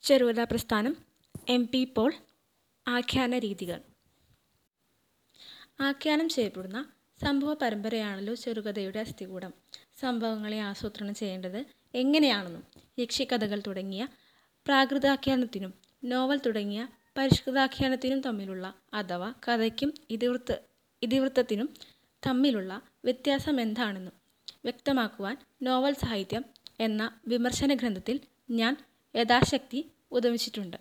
ചെറുകഥാ പ്രസ്ഥാനം M P Paul ആഖ്യാന രീതികൾ ആഖ്യാനം ചെയ്യപ്പെടുന്ന സംഭവ പരമ്പരയാണല്ലോ ചെറുകഥയുടെ അസ്ഥികൂടം സംഭവങ്ങളെ ആസൂത്രണം ചെയ്യേണ്ടത് എങ്ങനെയാണെന്നും യക്ഷിക്കഥകൾ തുടങ്ങിയ പ്രാകൃതാഖ്യാനത്തിനും നോവൽ തുടങ്ങിയ പരിഷ്കൃതാഖ്യാനത്തിനും തമ്മിലുള്ള അഥവാ കഥയ്ക്കും ഇതിവൃത്ത ഇതിവൃത്തത്തിനും തമ്മിലുള്ള വ്യത്യാസം എന്താണെന്നും വ്യക്തമാക്കുവാൻ നോവൽ സാഹിത്യം എന്ന വിമർശന ഗ്രന്ഥത്തിൽ ഞാൻ യഥാശക്തി ഉദമിച്ചിട്ടുണ്ട്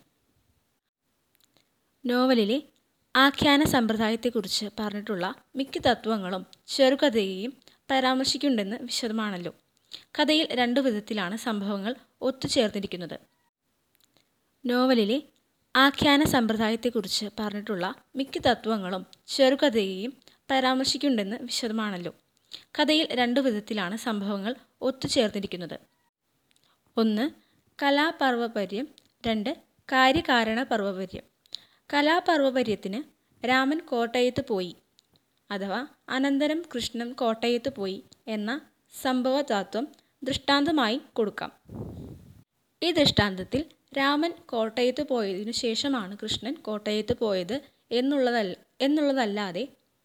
നോവലിലെ ആഖ്യാന സമ്പ്രദായത്തെക്കുറിച്ച് പറഞ്ഞിട്ടുള്ള മിക്ക തത്വങ്ങളും ചെറുകഥയെയും പരാമർശിക്കുന്നുണ്ടെന്ന് വിശദമാണല്ലോ കഥയിൽ രണ്ടു വിധത്തിലാണ് സംഭവങ്ങൾ ഒത്തുചേർന്നിരിക്കുന്നത് നോവലിലെ ആഖ്യാന സമ്പ്രദായത്തെക്കുറിച്ച് പറഞ്ഞിട്ടുള്ള മിക്ക തത്വങ്ങളും ചെറുകഥയെയും പരാമർശിക്കുന്നുണ്ടെന്ന് വിശദമാണല്ലോ കഥയിൽ രണ്ടു വിധത്തിലാണ് സംഭവങ്ങൾ ഒത്തുചേർന്നിരിക്കുന്നത് ഒന്ന് കലാപർവപര്യം രണ്ട് കാര്യകാരണ പർവപര്യം കലാപർവപര്യത്തിന് രാമൻ കോട്ടയത്ത് പോയി അഥവാ അനന്തരം കൃഷ്ണൻ കോട്ടയത്ത് പോയി എന്ന സംഭവതത്വം ദൃഷ്ടാന്തമായി കൊടുക്കാം ഈ ദൃഷ്ടാന്തത്തിൽ രാമൻ കോട്ടയത്ത് പോയതിനു ശേഷമാണ് കൃഷ്ണൻ കോട്ടയത്ത് പോയത് എന്നുള്ളതല്ല എന്നുള്ളതല്ലാതെ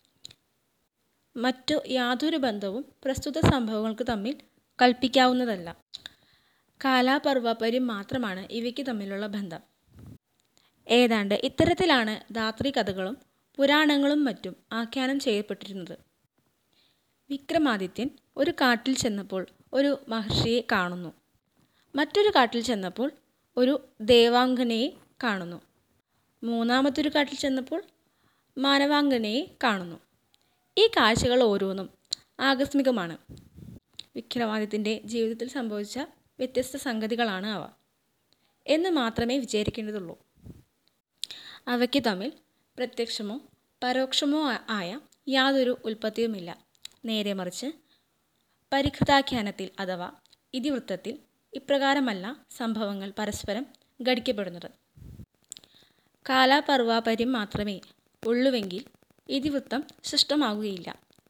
മറ്റു യാതൊരു ബന്ധവും പ്രസ്തുത സംഭവങ്ങൾക്ക് തമ്മിൽ കൽപ്പിക്കാവുന്നതല്ല കാലാപർവപര്യം മാത്രമാണ് ഇവയ്ക്ക് തമ്മിലുള്ള ബന്ധം ഏതാണ്ട് ഇത്തരത്തിലാണ് ധാത്രി കഥകളും പുരാണങ്ങളും മറ്റും ആഖ്യാനം ചെയ്യപ്പെട്ടിരുന്നത് വിക്രമാദിത്യൻ ഒരു കാട്ടിൽ ചെന്നപ്പോൾ ഒരു മഹർഷിയെ കാണുന്നു മറ്റൊരു കാട്ടിൽ ചെന്നപ്പോൾ ഒരു ദേവാംഗനയെ കാണുന്നു മൂന്നാമത്തൊരു കാട്ടിൽ ചെന്നപ്പോൾ മാനവാംഗനയെ കാണുന്നു ഈ കാഴ്ചകൾ ഓരോന്നും ആകസ്മികമാണ് വിക്രമാദിത്യൻ്റെ ജീവിതത്തിൽ സംഭവിച്ച വ്യത്യസ്ത സംഗതികളാണ് അവ എന്ന് മാത്രമേ വിചാരിക്കേണ്ടതുള്ളൂ അവയ്ക്ക് തമ്മിൽ പ്രത്യക്ഷമോ പരോക്ഷമോ ആയ യാതൊരു ഉൽപ്പത്തിയുമില്ല നേരെ മറിച്ച് പരികൃതാഖ്യാനത്തിൽ അഥവാ ഇതിവൃത്തത്തിൽ ഇപ്രകാരമല്ല സംഭവങ്ങൾ പരസ്പരം ഘടിക്കപ്പെടുന്നത് കാലാപർവാപര്യം മാത്രമേ ഉള്ളുവെങ്കിൽ ഇതിവൃത്തം സൃഷ്ടമാകുകയില്ല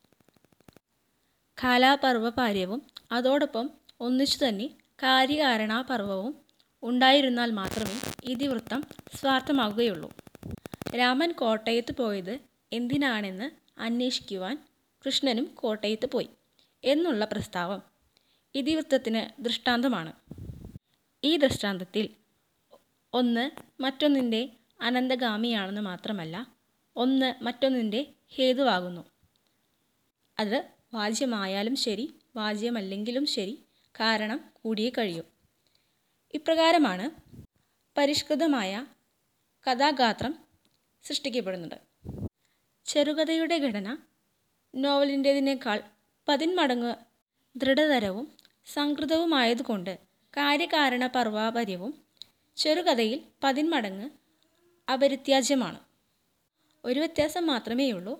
കാലാപർവപാര്യവും അതോടൊപ്പം ഒന്നിച്ചു തന്നെ കാര്യകാരണാപർവവും ഉണ്ടായിരുന്നാൽ മാത്രമേ ഇതിവൃത്തം സ്വാർത്ഥമാകുകയുള്ളൂ രാമൻ കോട്ടയത്ത് പോയത് എന്തിനാണെന്ന് അന്വേഷിക്കുവാൻ കൃഷ്ണനും കോട്ടയത്ത് പോയി എന്നുള്ള പ്രസ്താവം ഇതിവൃത്തത്തിന് ദൃഷ്ടാന്തമാണ് ഈ ദൃഷ്ടാന്തത്തിൽ ഒന്ന് മറ്റൊന്നിൻ്റെ അനന്തഗാമിയാണെന്ന് മാത്രമല്ല ഒന്ന് മറ്റൊന്നിൻ്റെ ഹേതുവാകുന്നു അത് വാജ്യമായാലും ശരി വാജ്യമല്ലെങ്കിലും ശരി കാരണം കൂടിയേ കഴിയൂ ഇപ്രകാരമാണ് പരിഷ്കൃതമായ കഥാഗാത്രം സൃഷ്ടിക്കപ്പെടുന്നത് ചെറുകഥയുടെ ഘടന നോവലിൻ്റേതിനേക്കാൾ പതിന്മടങ്ങ് ദൃഢതരവും സംകൃതവുമായതുകൊണ്ട് കാര്യകാരണ പർവാപര്യവും ചെറുകഥയിൽ പതിന്മടങ്ങ് അപരിത്യാജ്യമാണ് ഒരു വ്യത്യാസം മാത്രമേയുള്ളൂ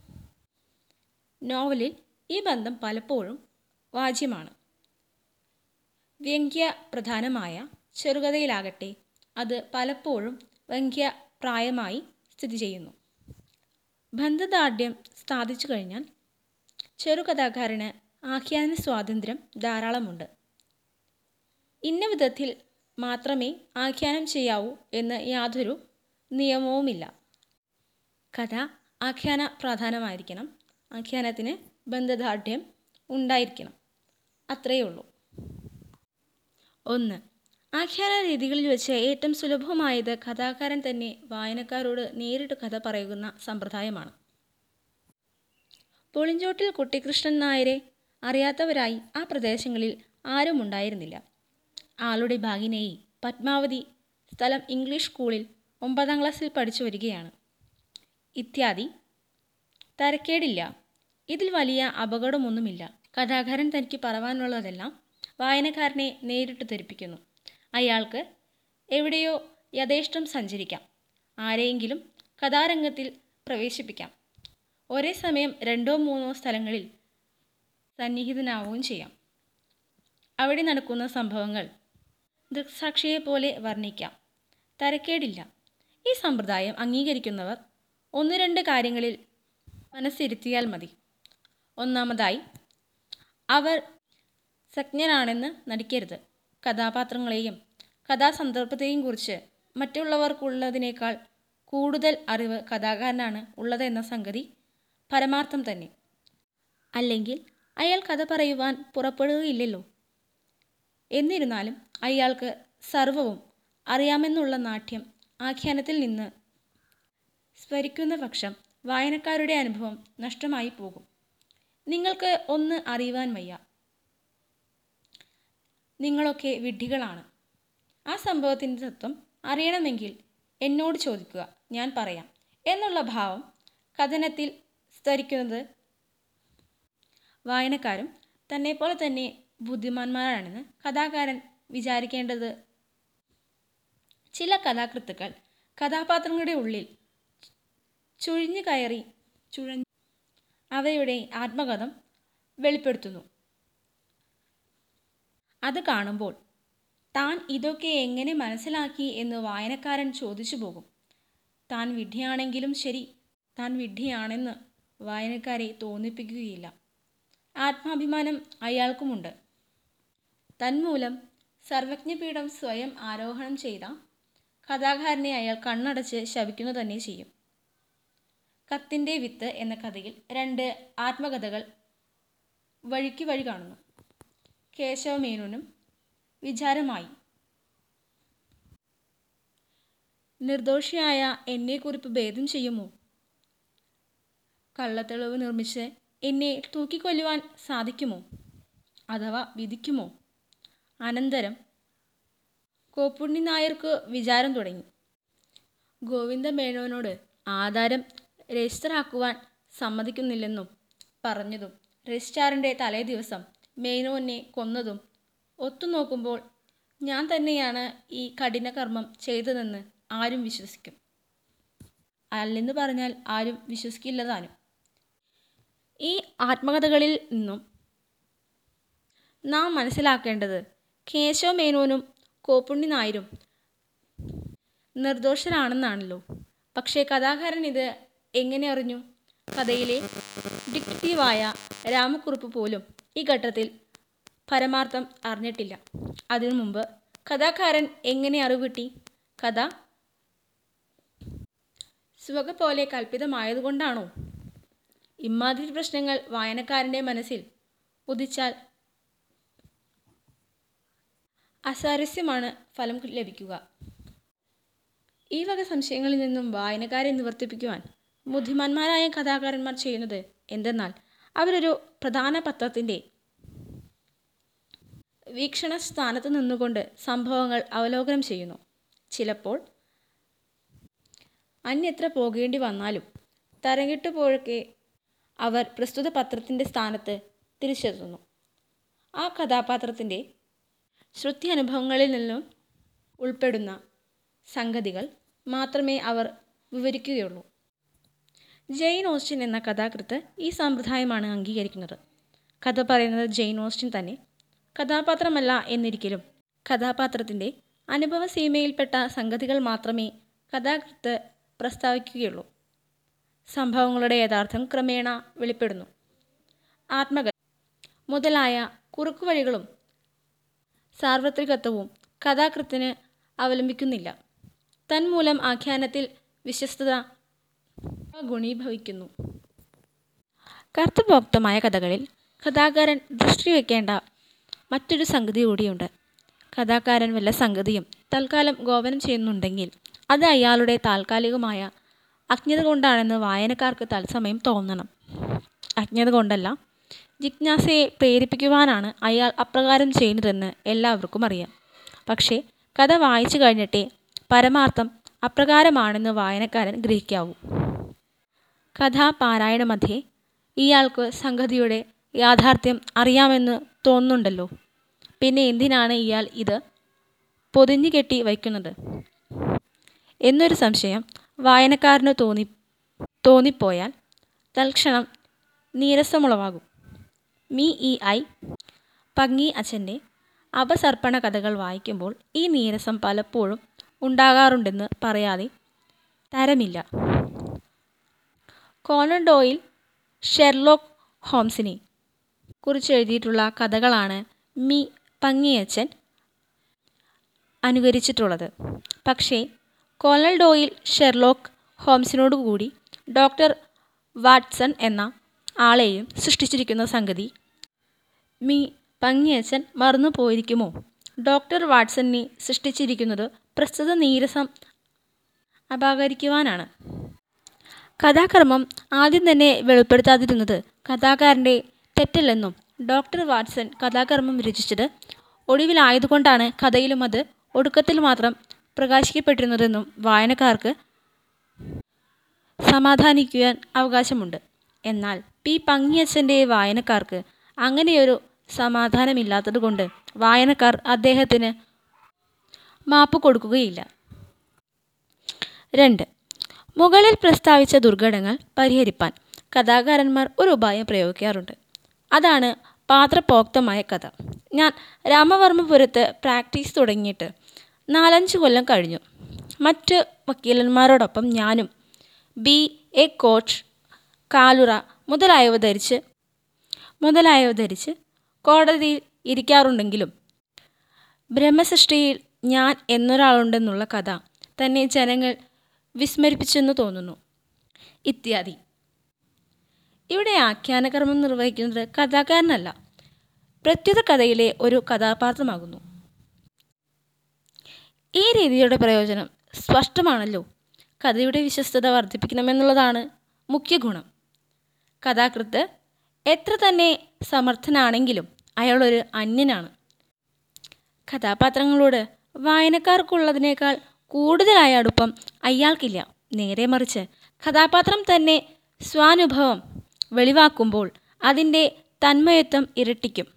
നോവലിൽ ഈ ബന്ധം പലപ്പോഴും വാജ്യമാണ് വ്യംഗ്യ പ്രധാനമായ ചെറുകഥയിലാകട്ടെ അത് പലപ്പോഴും വ്യംഗ്യപ്രായമായി സ്ഥിതി ചെയ്യുന്നു ബന്ധദാർഢ്യം സ്ഥാപിച്ചു കഴിഞ്ഞാൽ ചെറുകഥാകാരന് ആഖ്യാന സ്വാതന്ത്ര്യം ധാരാളമുണ്ട് ഇന്ന വിധത്തിൽ മാത്രമേ ആഖ്യാനം ചെയ്യാവൂ എന്ന് യാതൊരു നിയമവുമില്ല കഥ ആഖ്യാന പ്രധാനമായിരിക്കണം ആഖ്യാനത്തിന് ബന്ധദാർഢ്യം ഉണ്ടായിരിക്കണം അത്രയേ ഉള്ളൂ ഒന്ന് ആഖ്യാന രീതികളിൽ വെച്ച് ഏറ്റവും സുലഭമായത് കഥാകാരൻ തന്നെ വായനക്കാരോട് നേരിട്ട് കഥ പറയുന്ന സമ്പ്രദായമാണ് പുളിഞ്ചോട്ടിൽ കുട്ടിക്കൃഷ്ണൻ നായരെ അറിയാത്തവരായി ആ പ്രദേശങ്ങളിൽ ആരും ഉണ്ടായിരുന്നില്ല ആളുടെ ഭാഗിനേയി പത്മാവതി സ്ഥലം ഇംഗ്ലീഷ് സ്കൂളിൽ ഒമ്പതാം ക്ലാസ്സിൽ പഠിച്ചു വരികയാണ് ഇത്യാദി തരക്കേടില്ല ഇതിൽ വലിയ അപകടമൊന്നുമില്ല കഥാകാരൻ തനിക്ക് പറവാനുള്ളതെല്ലാം വായനക്കാരനെ നേരിട്ട് ധരിപ്പിക്കുന്നു അയാൾക്ക് എവിടെയോ യഥേഷ്ടം സഞ്ചരിക്കാം ആരെയെങ്കിലും കഥാരംഗത്തിൽ പ്രവേശിപ്പിക്കാം ഒരേ സമയം രണ്ടോ മൂന്നോ സ്ഥലങ്ങളിൽ സന്നിഹിതനാവുകയും ചെയ്യാം അവിടെ നടക്കുന്ന സംഭവങ്ങൾ ദൃക്സാക്ഷിയെ പോലെ വർണ്ണിക്കാം തരക്കേടില്ല ഈ സമ്പ്രദായം അംഗീകരിക്കുന്നവർ ഒന്ന് രണ്ട് കാര്യങ്ങളിൽ മനസ്സിരുത്തിയാൽ മതി ഒന്നാമതായി അവർ സജ്ഞനാണെന്ന് നടിക്കരുത് കഥാപാത്രങ്ങളെയും കഥാസന്ദർഭത്തെയും കുറിച്ച് മറ്റുള്ളവർക്കുള്ളതിനേക്കാൾ കൂടുതൽ അറിവ് കഥാകാരനാണ് ഉള്ളതെന്ന സംഗതി പരമാർത്ഥം തന്നെ അല്ലെങ്കിൽ അയാൾ കഥ പറയുവാൻ പുറപ്പെടുകയില്ലല്ലോ എന്നിരുന്നാലും അയാൾക്ക് സർവവും അറിയാമെന്നുള്ള നാട്യം ആഖ്യാനത്തിൽ നിന്ന് സ്ഫരിക്കുന്ന പക്ഷം വായനക്കാരുടെ അനുഭവം നഷ്ടമായി പോകും നിങ്ങൾക്ക് ഒന്ന് അറിയുവാൻ വയ്യ നിങ്ങളൊക്കെ വിഡ്ഢികളാണ് ആ സംഭവത്തിൻ്റെ തത്വം അറിയണമെങ്കിൽ എന്നോട് ചോദിക്കുക ഞാൻ പറയാം എന്നുള്ള ഭാവം കഥനത്തിൽ സ്തരിക്കുന്നത് വായനക്കാരും തന്നെപ്പോലെ തന്നെ ബുദ്ധിമാന്മാരാണെന്ന് കഥാകാരൻ വിചാരിക്കേണ്ടത് ചില കഥാകൃത്തുക്കൾ കഥാപാത്രങ്ങളുടെ ഉള്ളിൽ ചുഴിഞ്ഞു കയറി ചുഴ അവയുടെ ആത്മകഥം വെളിപ്പെടുത്തുന്നു അത് കാണുമ്പോൾ താൻ ഇതൊക്കെ എങ്ങനെ മനസ്സിലാക്കി എന്ന് വായനക്കാരൻ ചോദിച്ചു പോകും താൻ വിഡ്ഢിയാണെങ്കിലും ശരി താൻ വിഡ്ഢിയാണെന്ന് വായനക്കാരെ തോന്നിപ്പിക്കുകയില്ല ആത്മാഭിമാനം അയാൾക്കുമുണ്ട് തന്മൂലം സർവജ്ഞപീഠം സ്വയം ആരോഹണം ചെയ്ത കഥാകാരനെ അയാൾ കണ്ണടച്ച് ശപിക്കുന്നു തന്നെ ചെയ്യും കത്തിൻ്റെ വിത്ത് എന്ന കഥയിൽ രണ്ട് ആത്മകഥകൾ വഴിക്ക് വഴി കാണുന്നു കേശവമേനോനും വിചാരമായി നിർദോഷിയായ എന്നെക്കുറിപ്പ് ഭേദം ചെയ്യുമോ കള്ളത്തെളിവ് നിർമ്മിച്ച് എന്നെ തൂക്കിക്കൊല്ലുവാൻ സാധിക്കുമോ അഥവാ വിധിക്കുമോ അനന്തരം കോപ്പുണ്ണി നായർക്ക് വിചാരം തുടങ്ങി ഗോവിന്ദ മേനോനോട് ആധാരം രജിസ്റ്ററാക്കുവാൻ സമ്മതിക്കുന്നില്ലെന്നും പറഞ്ഞതും രജിസ്ട്രാറിൻ്റെ തലേ ദിവസം മേനോനെ കൊന്നതും ഒത്തുനോക്കുമ്പോൾ ഞാൻ തന്നെയാണ് ഈ കഠിനകർമ്മം ചെയ്തതെന്ന് ആരും വിശ്വസിക്കും അല്ലെന്ന് പറഞ്ഞാൽ ആരും വിശ്വസിക്കില്ല താനും ഈ ആത്മകഥകളിൽ നിന്നും നാം മനസ്സിലാക്കേണ്ടത് കേശവ മേനോനും കോപ്പുണ്ണി നായരും നിർദോഷരാണെന്നാണല്ലോ പക്ഷേ കഥാകാരൻ ഇത് എങ്ങനെ അറിഞ്ഞു കഥയിലെ ഡിറ്റക്റ്റീവായ രാമക്കുറുപ്പ് പോലും ഈ ഘട്ടത്തിൽ പരമാർത്ഥം അറിഞ്ഞിട്ടില്ല അതിനു മുമ്പ് കഥാകാരൻ എങ്ങനെ അറിവ് കിട്ടി കഥ സുവക പോലെ കൽപ്പിതമായതുകൊണ്ടാണോ ഇമാതിരി പ്രശ്നങ്ങൾ വായനക്കാരൻ്റെ മനസ്സിൽ ഉദിച്ചാൽ അസാരസ്യമാണ് ഫലം ലഭിക്കുക ഈ വക സംശയങ്ങളിൽ നിന്നും വായനക്കാരെ നിവർത്തിപ്പിക്കുവാൻ ബുദ്ധിമാന്മാരായ കഥാകാരന്മാർ ചെയ്യുന്നത് എന്തെന്നാൽ അവരൊരു പ്രധാന പത്രത്തിൻ്റെ വീക്ഷണ സ്ഥാനത്ത് നിന്നുകൊണ്ട് സംഭവങ്ങൾ അവലോകനം ചെയ്യുന്നു ചിലപ്പോൾ അന്യത്ര പോകേണ്ടി വന്നാലും തരംകിട്ടുപോഴൊക്കെ അവർ പ്രസ്തുത പത്രത്തിൻ്റെ സ്ഥാനത്ത് തിരിച്ചെത്തുന്നു ആ കഥാപാത്രത്തിൻ്റെ ശ്രുതി അനുഭവങ്ങളിൽ നിന്നും ഉൾപ്പെടുന്ന സംഗതികൾ മാത്രമേ അവർ വിവരിക്കുകയുള്ളൂ ജെയിൻ ഓസ്റ്റിൻ എന്ന കഥാകൃത്ത് ഈ സമ്പ്രദായമാണ് അംഗീകരിക്കുന്നത് കഥ പറയുന്നത് ജെയിൻ ഓസ്റ്റിൻ തന്നെ കഥാപാത്രമല്ല എന്നിരിക്കലും കഥാപാത്രത്തിൻ്റെ അനുഭവ സീമയിൽപ്പെട്ട സംഗതികൾ മാത്രമേ കഥാകൃത്ത് പ്രസ്താവിക്കുകയുള്ളൂ സംഭവങ്ങളുടെ യഥാർത്ഥം ക്രമേണ വെളിപ്പെടുന്നു ആത്മകഥ മുതലായ കുറുക്കുവഴികളും സാർവത്രികത്വവും കഥാകൃത്തിന് അവലംബിക്കുന്നില്ല തന്മൂലം ആഖ്യാനത്തിൽ വിശ്വസ്തത ഗുണീഭവിക്കുന്നു കർത്തഭോക്തമായ കഥകളിൽ കഥാകാരൻ ദൃഷ്ടി വയ്ക്കേണ്ട മറ്റൊരു സംഗതി കൂടിയുണ്ട് കഥാകാരൻ വല്ല സംഗതിയും തൽക്കാലം ഗോപനം ചെയ്യുന്നുണ്ടെങ്കിൽ അത് അയാളുടെ താൽക്കാലികമായ അജ്ഞത കൊണ്ടാണെന്ന് വായനക്കാർക്ക് തത്സമയം തോന്നണം അജ്ഞത കൊണ്ടല്ല ജിജ്ഞാസയെ പ്രേരിപ്പിക്കുവാനാണ് അയാൾ അപ്രകാരം ചെയ്യുന്നതെന്ന് എല്ലാവർക്കും അറിയാം പക്ഷേ കഥ വായിച്ചു കഴിഞ്ഞിട്ടേ പരമാർത്ഥം അപ്രകാരമാണെന്ന് വായനക്കാരൻ ഗ്രഹിക്കാവൂ കഥാപാരായണ മധ്യേ ഇയാൾക്ക് സംഗതിയുടെ യാഥാർത്ഥ്യം അറിയാമെന്ന് തോന്നുന്നുണ്ടല്ലോ പിന്നെ എന്തിനാണ് ഇയാൾ ഇത് പൊതിഞ്ഞു കെട്ടി വയ്ക്കുന്നത് എന്നൊരു സംശയം വായനക്കാരന് തോന്നി തോന്നിപ്പോയാൽ തൽക്ഷണം നീരസമുളവാകും മീ ഇ ഐ പങ്ങി അച്ഛൻ്റെ അപസർപ്പണ കഥകൾ വായിക്കുമ്പോൾ ഈ നീരസം പലപ്പോഴും ഉണ്ടാകാറുണ്ടെന്ന് പറയാതെ തരമില്ല കോനൻ ഡോയിൽ ഷെർലോക്ക് ഹോംസിനെ കുറിച്ച് എഴുതിയിട്ടുള്ള കഥകളാണ് മീ പങ്ങിയച്ചൻ അനുകരിച്ചിട്ടുള്ളത് പക്ഷേ കോലൽ ഡോയിൽ ഷെർലോക്ക് ഹോംസിനോടുകൂടി ഡോക്ടർ വാട്സൺ എന്ന ആളെയും സൃഷ്ടിച്ചിരിക്കുന്ന സംഗതി മീ പങ്ങിയച്ചൻ മറന്നു പോയിരിക്കുമോ ഡോക്ടർ വാട്സണിനെ സൃഷ്ടിച്ചിരിക്കുന്നത് പ്രസ്തുത നീരസം അപഹരിക്കുവാനാണ് കഥാക്രമം ആദ്യം തന്നെ വെളിപ്പെടുത്താതിരുന്നത് കഥാകാരൻ്റെ തെറ്റല്ലെന്നും ഡോക്ടർ വാട്സൺ കഥാക്രമം രചിച്ചത് ഒടുവിലായതുകൊണ്ടാണ് കഥയിലും അത് ഒടുക്കത്തിൽ മാത്രം പ്രകാശിക്കപ്പെട്ടിരുന്നതെന്നും വായനക്കാർക്ക് സമാധാനിക്കുവാൻ അവകാശമുണ്ട് എന്നാൽ പി പങ്ങിയച്ചൻ്റെ വായനക്കാർക്ക് അങ്ങനെയൊരു സമാധാനമില്ലാത്തതുകൊണ്ട് വായനക്കാർ അദ്ദേഹത്തിന് മാപ്പ് കൊടുക്കുകയില്ല രണ്ട് മുകളിൽ പ്രസ്താവിച്ച ദുർഘടങ്ങൾ പരിഹരിപ്പാൻ കഥാകാരന്മാർ ഒരു ഉപായം പ്രയോഗിക്കാറുണ്ട് അതാണ് പാത്രപോക്തമായ കഥ ഞാൻ രാമവർമ്മപുരത്ത് പ്രാക്ടീസ് തുടങ്ങിയിട്ട് നാലഞ്ച് കൊല്ലം കഴിഞ്ഞു മറ്റ് വക്കീലന്മാരോടൊപ്പം ഞാനും ബി എ കോച്ച് കാലുറ മുതലായവ ധരിച്ച് മുതലായവ ധരിച്ച് കോടതിയിൽ ഇരിക്കാറുണ്ടെങ്കിലും ബ്രഹ്മസൃഷ്ടിയിൽ ഞാൻ എന്നൊരാളുണ്ടെന്നുള്ള കഥ തന്നെ ജനങ്ങൾ വിസ്മരിപ്പിച്ചെന്ന് തോന്നുന്നു ഇത്യാദി ഇവിടെ ആഖ്യാനകർമ്മം നിർവഹിക്കുന്നത് കഥാകാരനല്ല പ്രത്യുത കഥയിലെ ഒരു കഥാപാത്രമാകുന്നു ഈ രീതിയുടെ പ്രയോജനം സ്പഷ്ടമാണല്ലോ കഥയുടെ വിശ്വസ്തത വർദ്ധിപ്പിക്കണമെന്നുള്ളതാണ് മുഖ്യ ഗുണം കഥാകൃത്ത് എത്ര തന്നെ സമർത്ഥനാണെങ്കിലും അയാളൊരു അന്യനാണ് കഥാപാത്രങ്ങളോട് വായനക്കാർക്കുള്ളതിനേക്കാൾ കൂടുതലായ അടുപ്പം അയാൾക്കില്ല നേരെ മറിച്ച് കഥാപാത്രം തന്നെ സ്വാനുഭവം വെളിവാക്കുമ്പോൾ അതിൻ്റെ തന്മയത്വം ഇരട്ടിക്കും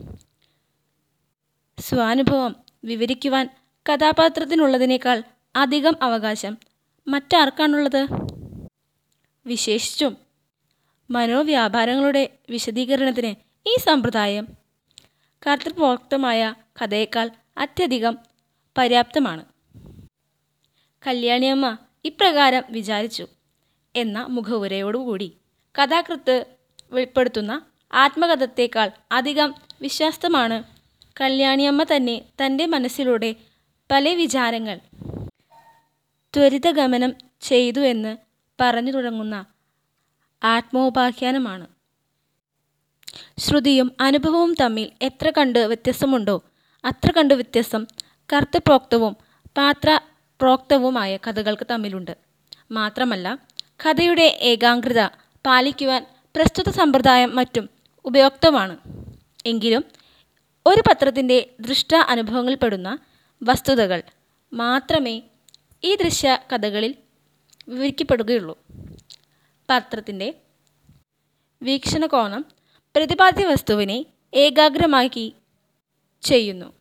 സ്വാനുഭവം വിവരിക്കുവാൻ കഥാപാത്രത്തിനുള്ളതിനേക്കാൾ അധികം അവകാശം മറ്റാർക്കാണുള്ളത് വിശേഷിച്ചും മനോവ്യാപാരങ്ങളുടെ വിശദീകരണത്തിന് ഈ സമ്പ്രദായം കർത്തൃപ്രോക്തമായ കഥയേക്കാൾ അത്യധികം പര്യാപ്തമാണ് കല്യാണിയമ്മ ഇപ്രകാരം വിചാരിച്ചു എന്ന മുഖവുരയോടുകൂടി കഥാകൃത്ത് വെളിപ്പെടുത്തുന്ന ആത്മകഥത്തേക്കാൾ അധികം വിശ്വസ്തമാണ് കല്യാണിയമ്മ തന്നെ തൻ്റെ മനസ്സിലൂടെ പല വിചാരങ്ങൾ ത്വരിതഗമനം ചെയ്തു എന്ന് പറഞ്ഞു തുടങ്ങുന്ന ആത്മോപാഖ്യാനമാണ് ശ്രുതിയും അനുഭവവും തമ്മിൽ എത്ര കണ്ട് വ്യത്യസ്തമുണ്ടോ അത്ര കണ്ട് വ്യത്യസ്തം കർത്തപ്രോക്തവും പാത്രപ്രോക്തവുമായ കഥകൾക്ക് തമ്മിലുണ്ട് മാത്രമല്ല കഥയുടെ ഏകാഗ്രത പാലിക്കുവാൻ പ്രസ്തുത സമ്പ്രദായം മറ്റും ഉപയുക്തമാണ് എങ്കിലും ഒരു പത്രത്തിൻ്റെ ദൃഷ്ട അനുഭവങ്ങളിൽപ്പെടുന്ന വസ്തുതകൾ മാത്രമേ ഈ ദൃശ്യ കഥകളിൽ വിവരിക്കപ്പെടുകയുള്ളൂ പത്രത്തിൻ്റെ വീക്ഷണകോണം പ്രതിപാദ്യ വസ്തുവിനെ ഏകാഗ്രമാക്കി ചെയ്യുന്നു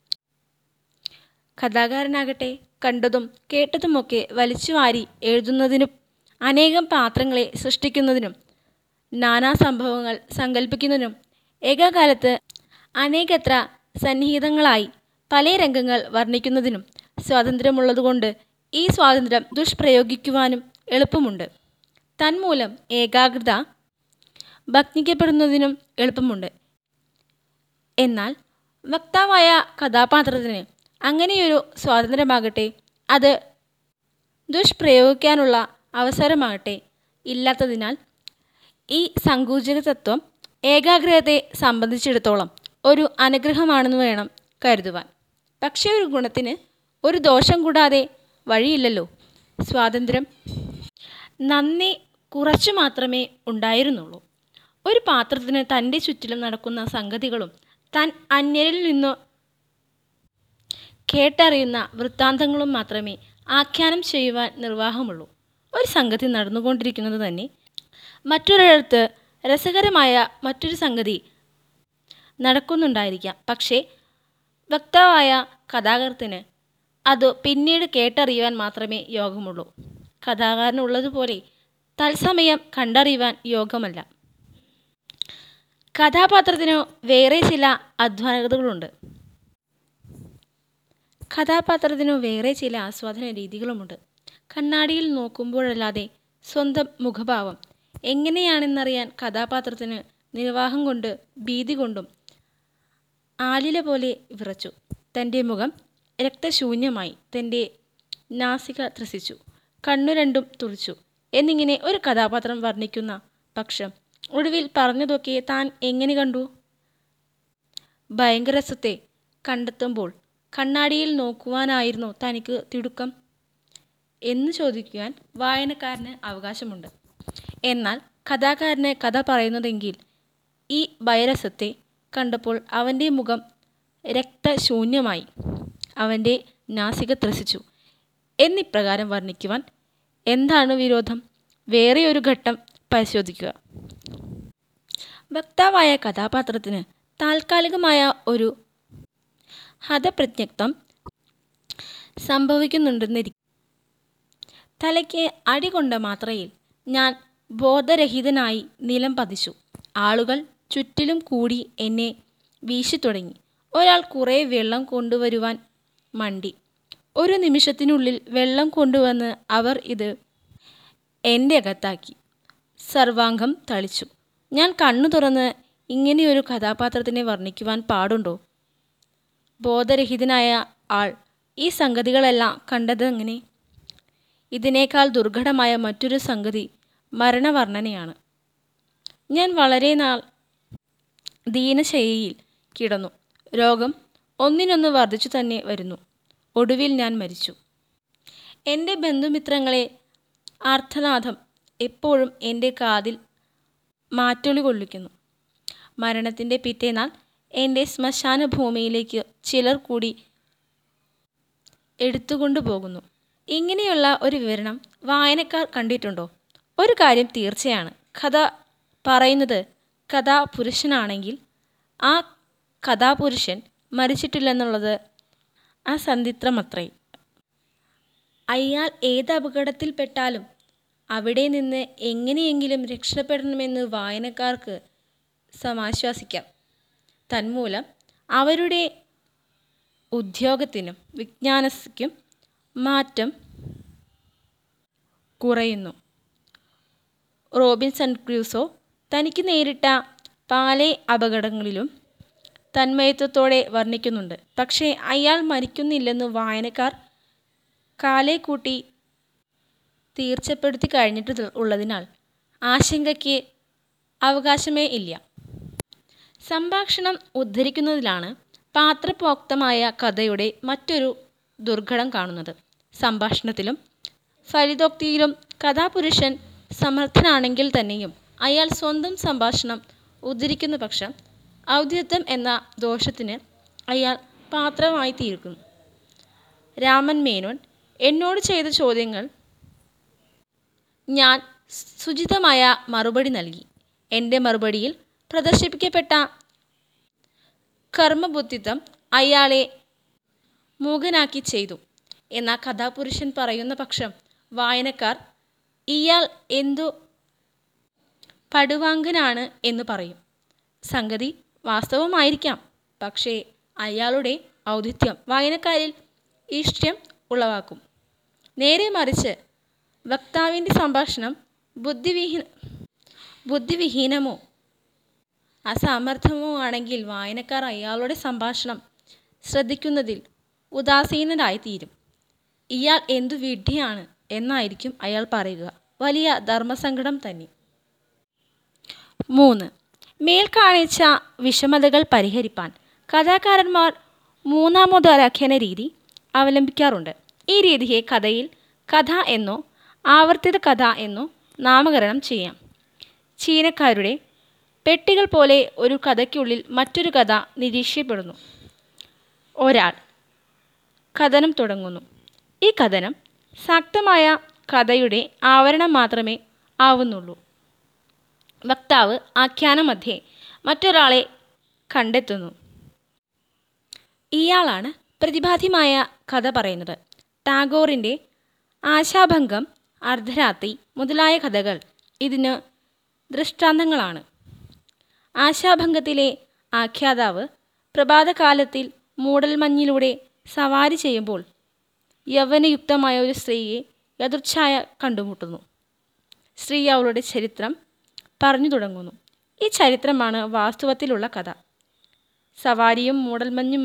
കഥാകാരനാകട്ടെ കണ്ടതും കേട്ടതുമൊക്കെ വലിച്ചുവാരി എഴുതുന്നതിനും അനേകം പാത്രങ്ങളെ സൃഷ്ടിക്കുന്നതിനും നാനാ സംഭവങ്ങൾ സങ്കല്പിക്കുന്നതിനും ഏകകാലത്ത് അനേകത്ര സന്നിഹിതങ്ങളായി പല രംഗങ്ങൾ വർണ്ണിക്കുന്നതിനും സ്വാതന്ത്ര്യമുള്ളതുകൊണ്ട് ഈ സ്വാതന്ത്ര്യം ദുഷ്പ്രയോഗിക്കുവാനും എളുപ്പമുണ്ട് തന്മൂലം ഏകാഗ്രത ഭഗ്നിക്കപ്പെടുന്നതിനും എളുപ്പമുണ്ട് എന്നാൽ വക്താവായ കഥാപാത്രത്തിന് അങ്ങനെയൊരു സ്വാതന്ത്ര്യമാകട്ടെ അത് ദുഷ്പ്രയോഗിക്കാനുള്ള അവസരമാകട്ടെ ഇല്ലാത്തതിനാൽ ഈ സങ്കുചിത തത്വം ഏകാഗ്രതയെ സംബന്ധിച്ചിടത്തോളം ഒരു അനുഗ്രഹമാണെന്ന് വേണം കരുതുവാൻ പക്ഷേ ഒരു ഗുണത്തിന് ഒരു ദോഷം കൂടാതെ വഴിയില്ലല്ലോ സ്വാതന്ത്ര്യം നന്ദി കുറച്ചു മാത്രമേ ഉണ്ടായിരുന്നുള്ളൂ ഒരു പാത്രത്തിന് തൻ്റെ ചുറ്റിലും നടക്കുന്ന സംഗതികളും താൻ അന്യരിൽ നിന്നു കേട്ടറിയുന്ന വൃത്താന്തങ്ങളും മാത്രമേ ആഖ്യാനം ചെയ്യുവാൻ നിർവാഹമുള്ളൂ ഒരു സംഗതി നടന്നുകൊണ്ടിരിക്കുന്നത് തന്നെ മറ്റൊരിടത്ത് രസകരമായ മറ്റൊരു സംഗതി നടക്കുന്നുണ്ടായിരിക്കാം പക്ഷേ വക്താവായ കഥാകൃത്തിന് അത് പിന്നീട് കേട്ടറിയുവാൻ മാത്രമേ യോഗമുള്ളൂ കഥാകാരനുള്ളതുപോലെ തത്സമയം കണ്ടറിയുവാൻ യോഗമല്ല കഥാപാത്രത്തിനു വേറെ ചില അധ്വാനതകളുണ്ട് കഥാപാത്രത്തിനു വേറെ ചില ആസ്വാദന രീതികളുമുണ്ട് കണ്ണാടിയിൽ നോക്കുമ്പോഴല്ലാതെ സ്വന്തം മുഖഭാവം എങ്ങനെയാണെന്നറിയാൻ കഥാപാത്രത്തിന് നിർവാഹം കൊണ്ട് ഭീതി കൊണ്ടും ആലില പോലെ വിറച്ചു തൻ്റെ മുഖം രക്തശൂന്യമായി തൻ്റെ നാസിക ത്രസിച്ചു കണ്ണു രണ്ടും തുറിച്ചു എന്നിങ്ങനെ ഒരു കഥാപാത്രം വർണ്ണിക്കുന്ന പക്ഷം ഒടുവിൽ പറഞ്ഞതൊക്കെ താൻ എങ്ങനെ കണ്ടു ഭയങ്കരസത്തെ കണ്ടെത്തുമ്പോൾ കണ്ണാടിയിൽ നോക്കുവാനായിരുന്നു തനിക്ക് തിടുക്കം എന്ന് ചോദിക്കുവാൻ വായനക്കാരന് അവകാശമുണ്ട് എന്നാൽ കഥാകാരന് കഥ പറയുന്നതെങ്കിൽ ഈ ഭയരസത്തെ കണ്ടപ്പോൾ അവൻ്റെ മുഖം രക്തശൂന്യമായി അവൻ്റെ നാസിക ത്രസിച്ചു എന്നിപ്രകാരം വർണ്ണിക്കുവാൻ എന്താണ് വിരോധം വേറെ ഒരു ഘട്ടം പരിശോധിക്കുക വക്താവായ കഥാപാത്രത്തിന് താൽക്കാലികമായ ഒരു ഹതപ്രജ്ഞത്വം സംഭവിക്കുന്നുണ്ടെന്നിരിക്കും തലയ്ക്ക് അടികൊണ്ട മാത്രയിൽ ഞാൻ ബോധരഹിതനായി നിലം പതിച്ചു ആളുകൾ ചുറ്റിലും കൂടി എന്നെ വീശിത്തുടങ്ങി ഒരാൾ കുറേ വെള്ളം കൊണ്ടുവരുവാൻ മണ്ടി ഒരു നിമിഷത്തിനുള്ളിൽ വെള്ളം കൊണ്ടുവന്ന് അവർ ഇത് എൻ്റെ അകത്താക്കി സർവാംഗം തളിച്ചു ഞാൻ കണ്ണു തുറന്ന് ഇങ്ങനെയൊരു കഥാപാത്രത്തിനെ വർണ്ണിക്കുവാൻ പാടുണ്ടോ ബോധരഹിതനായ ആൾ ഈ സംഗതികളെല്ലാം കണ്ടതെങ്ങനെ ഇതിനേക്കാൾ ദുർഘടമായ മറ്റൊരു സംഗതി മരണവർണ്ണനയാണ് ഞാൻ വളരെ നാൾ ദീനശൈലിയിൽ കിടന്നു രോഗം ഒന്നിനൊന്ന് വർദ്ധിച്ചു തന്നെ വരുന്നു ഒടുവിൽ ഞാൻ മരിച്ചു എൻ്റെ ബന്ധുമിത്രങ്ങളെ ആർത്തനാദം എപ്പോഴും എൻ്റെ കാതിൽ മാറ്റൊളി കൊള്ളിക്കുന്നു മരണത്തിൻ്റെ പിറ്റേന്നാൾ എൻ്റെ ശ്മശാന ഭൂമിയിലേക്ക് ചിലർ കൂടി എടുത്തുകൊണ്ടു പോകുന്നു ഇങ്ങനെയുള്ള ഒരു വിവരണം വായനക്കാർ കണ്ടിട്ടുണ്ടോ ഒരു കാര്യം തീർച്ചയാണ് കഥ പറയുന്നത് കഥാപുരുഷനാണെങ്കിൽ ആ കഥാപുരുഷൻ മരിച്ചിട്ടില്ലെന്നുള്ളത് അസന്ധിത്രമത്രേ അയാൾ ഏത് അപകടത്തിൽപ്പെട്ടാലും അവിടെ നിന്ന് എങ്ങനെയെങ്കിലും രക്ഷപ്പെടണമെന്ന് വായനക്കാർക്ക് സമാശ്വാസിക്കാം തന്മൂലം അവരുടെ ഉദ്യോഗത്തിനും വിജ്ഞാനയ്ക്കും മാറ്റം കുറയുന്നു റോബിൻസൺ ക്രൂസോ തനിക്ക് നേരിട്ട പാലെ അപകടങ്ങളിലും തന്മയത്വത്തോടെ വർണ്ണിക്കുന്നുണ്ട് പക്ഷേ അയാൾ മരിക്കുന്നില്ലെന്ന് വായനക്കാർ കാലെ കൂട്ടി തീർച്ചപ്പെടുത്തി കഴിഞ്ഞിട്ട് ഉള്ളതിനാൽ ആശങ്കയ്ക്ക് അവകാശമേ ഇല്ല സംഭാഷണം ഉദ്ധരിക്കുന്നതിലാണ് പാത്രപോക്തമായ കഥയുടെ മറ്റൊരു ദുർഘടം കാണുന്നത് സംഭാഷണത്തിലും ഫലിതോക്തിയിലും കഥാപുരുഷൻ സമർത്ഥനാണെങ്കിൽ തന്നെയും അയാൾ സ്വന്തം സംഭാഷണം ഉദ്ധരിക്കുന്ന പക്ഷം ഔദ്യത്വം എന്ന ദോഷത്തിന് അയാൾ പാത്രമായി തീർക്കുന്നു രാമൻ മേനോൻ എന്നോട് ചെയ്ത ചോദ്യങ്ങൾ ഞാൻ സുചിതമായ മറുപടി നൽകി എൻ്റെ മറുപടിയിൽ പ്രദർശിപ്പിക്കപ്പെട്ട കർമ്മബുദ്ധിത്വം അയാളെ മൂകനാക്കി ചെയ്തു എന്ന കഥാപുരുഷൻ പറയുന്ന പക്ഷം വായനക്കാർ ഇയാൾ എന്തു പടുവാങ്കനാണ് എന്ന് പറയും സംഗതി വാസ്തവമായിരിക്കാം പക്ഷേ അയാളുടെ ഔദിത്യം വായനക്കാരിൽ ഇഷ്ട്യം ഉളവാക്കും നേരെ മറിച്ച് വക്താവിൻ്റെ സംഭാഷണം ബുദ്ധിവിഹീന ബുദ്ധിവിഹീനമോ അസമർത്ഥമോ ആണെങ്കിൽ വായനക്കാർ അയാളുടെ സംഭാഷണം ശ്രദ്ധിക്കുന്നതിൽ ഉദാസീനരായിത്തീരും ഇയാൾ എന്തു വിഡ്ഢിയാണ് എന്നായിരിക്കും അയാൾ പറയുക വലിയ ധർമ്മസങ്കടം തന്നെ മൂന്ന് മേൽ കാണിച്ച വിഷമതകൾ പരിഹരിപ്പാൻ കഥാകാരന്മാർ മൂന്നാമതൊരാഖ്യാന രീതി അവലംബിക്കാറുണ്ട് ഈ രീതിയെ കഥയിൽ കഥ എന്നോ ആവർത്തിത കഥ എന്നോ നാമകരണം ചെയ്യാം ചീനക്കാരുടെ പെട്ടികൾ പോലെ ഒരു കഥയ്ക്കുള്ളിൽ മറ്റൊരു കഥ നിരീക്ഷിക്കപ്പെടുന്നു ഒരാൾ കഥനം തുടങ്ങുന്നു ഈ കഥനം ശക്തമായ കഥയുടെ ആവരണം മാത്രമേ ആവുന്നുള്ളൂ വക്താവ് ആഖ്യാനമധ്യേ മറ്റൊരാളെ കണ്ടെത്തുന്നു ഇയാളാണ് പ്രതിപാദ്യമായ കഥ പറയുന്നത് ടാഗോറിൻ്റെ ആശാഭംഗം അർദ്ധരാത്രി മുതലായ കഥകൾ ഇതിന് ദൃഷ്ടാന്തങ്ങളാണ് ആശാഭംഗത്തിലെ ആഖ്യാതാവ് പ്രഭാതകാലത്തിൽ മൂടൽമഞ്ഞിലൂടെ സവാരി ചെയ്യുമ്പോൾ യൗവനയുക്തമായ ഒരു സ്ത്രീയെ എതിർച്ഛായ കണ്ടുമുട്ടുന്നു സ്ത്രീ അവളുടെ ചരിത്രം പറഞ്ഞു തുടങ്ങുന്നു ഈ ചരിത്രമാണ് വാസ്തവത്തിലുള്ള കഥ സവാരിയും മൂടൽമഞ്ഞും മറ്റും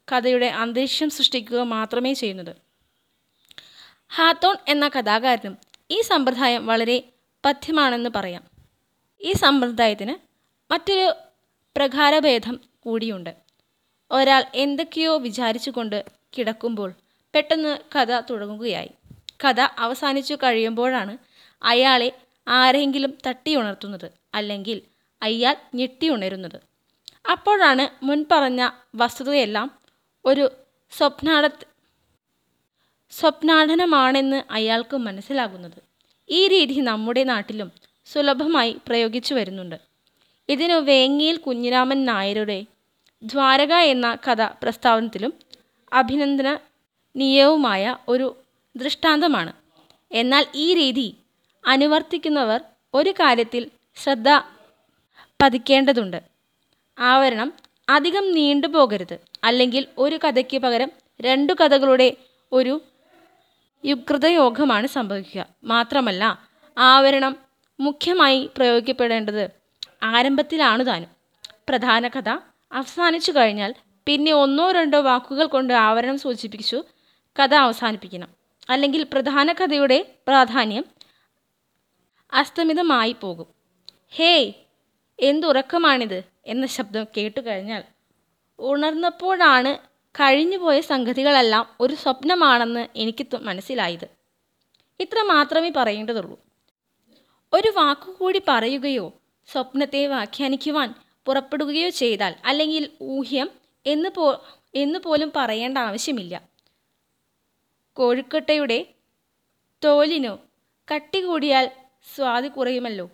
കഥയുടെ അന്തരീക്ഷം സൃഷ്ടിക്കുക മാത്രമേ ചെയ്യുന്നത് ഹാത്തോൺ എന്ന കഥാകാരനും ഈ സമ്പ്രദായം വളരെ പഥ്യമാണെന്ന് പറയാം ഈ സമ്പ്രദായത്തിന് മറ്റൊരു പ്രകാരഭേദം കൂടിയുണ്ട് ഒരാൾ എന്തൊക്കെയോ വിചാരിച്ചുകൊണ്ട് കിടക്കുമ്പോൾ പെട്ടെന്ന് കഥ തുടങ്ങുകയായി കഥ അവസാനിച്ചു കഴിയുമ്പോഴാണ് അയാളെ ആരെങ്കിലും തട്ടിയുണർത്തുന്നത് അല്ലെങ്കിൽ അയാൾ ഞെട്ടിയുണരുന്നത് അപ്പോഴാണ് മുൻപറഞ്ഞ വസ്തുതയെല്ലാം ഒരു സ്വപ്നാട സ്വപ്നാടനമാണെന്ന് അയാൾക്ക് മനസ്സിലാകുന്നത് ഈ രീതി നമ്മുടെ നാട്ടിലും സുലഭമായി പ്രയോഗിച്ചു വരുന്നുണ്ട് ഇതിനു വേങ്ങിയിൽ കുഞ്ഞിരാമൻ നായരുടെ ദ്വാരക എന്ന കഥ പ്രസ്താവനത്തിലും അഭിനന്ദനീയവുമായ ഒരു ദൃഷ്ടാന്തമാണ് എന്നാൽ ഈ രീതി അനുവർത്തിക്കുന്നവർ ഒരു കാര്യത്തിൽ ശ്രദ്ധ പതിക്കേണ്ടതുണ്ട് ആവരണം അധികം നീണ്ടുപോകരുത് അല്ലെങ്കിൽ ഒരു കഥയ്ക്ക് പകരം രണ്ടു കഥകളുടെ ഒരു യുഗ്ധയോഗമാണ് സംഭവിക്കുക മാത്രമല്ല ആവരണം മുഖ്യമായി പ്രയോഗിക്കപ്പെടേണ്ടത് ആരംഭത്തിലാണ് താനും പ്രധാന കഥ അവസാനിച്ചു കഴിഞ്ഞാൽ പിന്നെ ഒന്നോ രണ്ടോ വാക്കുകൾ കൊണ്ട് ആവരണം സൂചിപ്പിച്ചു കഥ അവസാനിപ്പിക്കണം അല്ലെങ്കിൽ പ്രധാന കഥയുടെ പ്രാധാന്യം അസ്തമിതമായി പോകും ഹേയ് എന്തുറക്കമാണിത് എന്ന ശബ്ദം കേട്ടു കഴിഞ്ഞാൽ ഉണർന്നപ്പോഴാണ് കഴിഞ്ഞുപോയ സംഗതികളെല്ലാം ഒരു സ്വപ്നമാണെന്ന് എനിക്ക് ത- മനസ്സിലായത് ഇത്ര മാത്രമേ പറയേണ്ടതുള്ളൂ ഒരു വാക്കുകൂടി പറയുകയോ സ്വപ്നത്തെ വ്യാഖ്യാനിക്കുവാൻ പുറപ്പെടുകയോ ചെയ്താൽ അല്ലെങ്കിൽ ഊഹ്യം എന്ന് പോ എന്ന് പോലും പറയേണ്ട ആവശ്യമില്ല കോഴിക്കട്ടയുടെ തോലിനു കട്ടി കൂടിയാൽ സ്വാദ് കുറയുമല്ലോ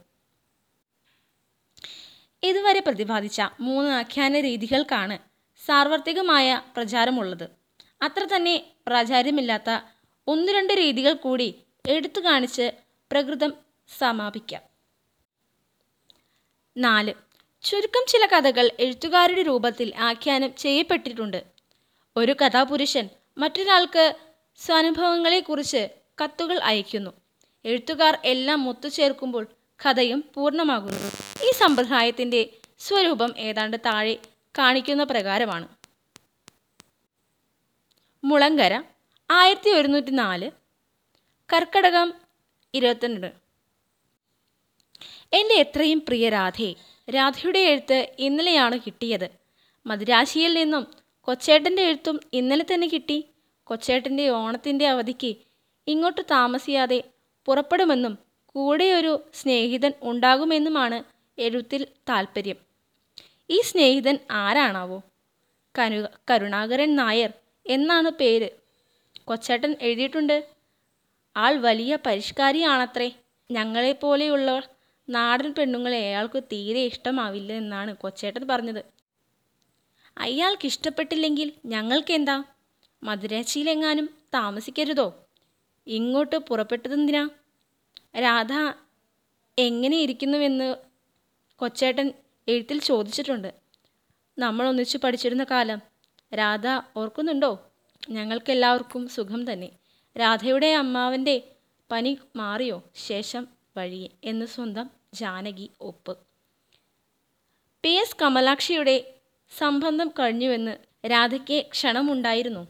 ഇതുവരെ പ്രതിപാദിച്ച മൂന്ന് ആഖ്യാന രീതികൾക്കാണ് സാർവത്രികമായ പ്രചാരമുള്ളത് അത്ര തന്നെ പ്രാചാര്യമില്ലാത്ത ഒന്ന് രണ്ട് രീതികൾ കൂടി എടുത്തു കാണിച്ച് പ്രകൃതം സമാപിക്കാം നാല് ചുരുക്കം ചില കഥകൾ എഴുത്തുകാരുടെ രൂപത്തിൽ ആഖ്യാനം ചെയ്യപ്പെട്ടിട്ടുണ്ട് ഒരു കഥാപുരുഷൻ മറ്റൊരാൾക്ക് സ്വാനുഭവങ്ങളെക്കുറിച്ച് കത്തുകൾ അയക്കുന്നു എഴുത്തുകാർ എല്ലാം ഒത്തുചേർക്കുമ്പോൾ കഥയും പൂർണ്ണമാകുന്നു ഈ സമ്പ്രദായത്തിൻ്റെ സ്വരൂപം ഏതാണ്ട് താഴെ കാണിക്കുന്ന പ്രകാരമാണ് മുളങ്കര ആയിരത്തി ഒരുന്നൂറ്റി നാല് കർക്കടകം ഇരുപത്തിരണ്ട് എൻ്റെ എത്രയും പ്രിയ രാധേ രാധയുടെ എഴുത്ത് ഇന്നലെയാണ് കിട്ടിയത് മദിരാശിയിൽ നിന്നും കൊച്ചേട്ടൻ്റെ എഴുത്തും ഇന്നലെ തന്നെ കിട്ടി കൊച്ചേട്ടൻ്റെ ഓണത്തിൻ്റെ അവധിക്ക് ഇങ്ങോട്ട് താമസിയാതെ പുറപ്പെടുമെന്നും കൂടെ ഒരു സ്നേഹിതൻ ഉണ്ടാകുമെന്നുമാണ് എഴുത്തിൽ താൽപ്പര്യം ഈ സ്നേഹിതൻ ആരാണാവോ കരു കരുണാകരൻ നായർ എന്നാണ് പേര് കൊച്ചേട്ടൻ എഴുതിയിട്ടുണ്ട് ആൾ വലിയ പരിഷ്കാരിയാണത്രേ ഞങ്ങളെപ്പോലെയുള്ള നാടൻ പെണ്ണുങ്ങളെ അയാൾക്ക് തീരെ ഇഷ്ടമാവില്ല എന്നാണ് കൊച്ചേട്ടൻ പറഞ്ഞത് അയാൾക്ക് ഇഷ്ടപ്പെട്ടില്ലെങ്കിൽ ഞങ്ങൾക്കെന്താ മധുരാശിയിലെങ്ങാനും താമസിക്കരുതോ ഇങ്ങോട്ട് പുറപ്പെട്ടതെന്തിനാ രാധ എങ്ങനെ ഇരിക്കുന്നുവെന്ന് കൊച്ചേട്ടൻ എഴുത്തിൽ ചോദിച്ചിട്ടുണ്ട് നമ്മൾ ഒന്നിച്ചു പഠിച്ചിരുന്ന കാലം രാധ ഓർക്കുന്നുണ്ടോ ഞങ്ങൾക്കെല്ലാവർക്കും സുഖം തന്നെ രാധയുടെ അമ്മാവൻ്റെ പനി മാറിയോ ശേഷം വഴിയെ എന്ന് സ്വന്തം ജാനകി ഒപ്പ് പി എസ് കമലാക്ഷിയുടെ സംബന്ധം കഴിഞ്ഞുവെന്ന് രാധയ്ക്ക് ക്ഷണമുണ്ടായിരുന്നു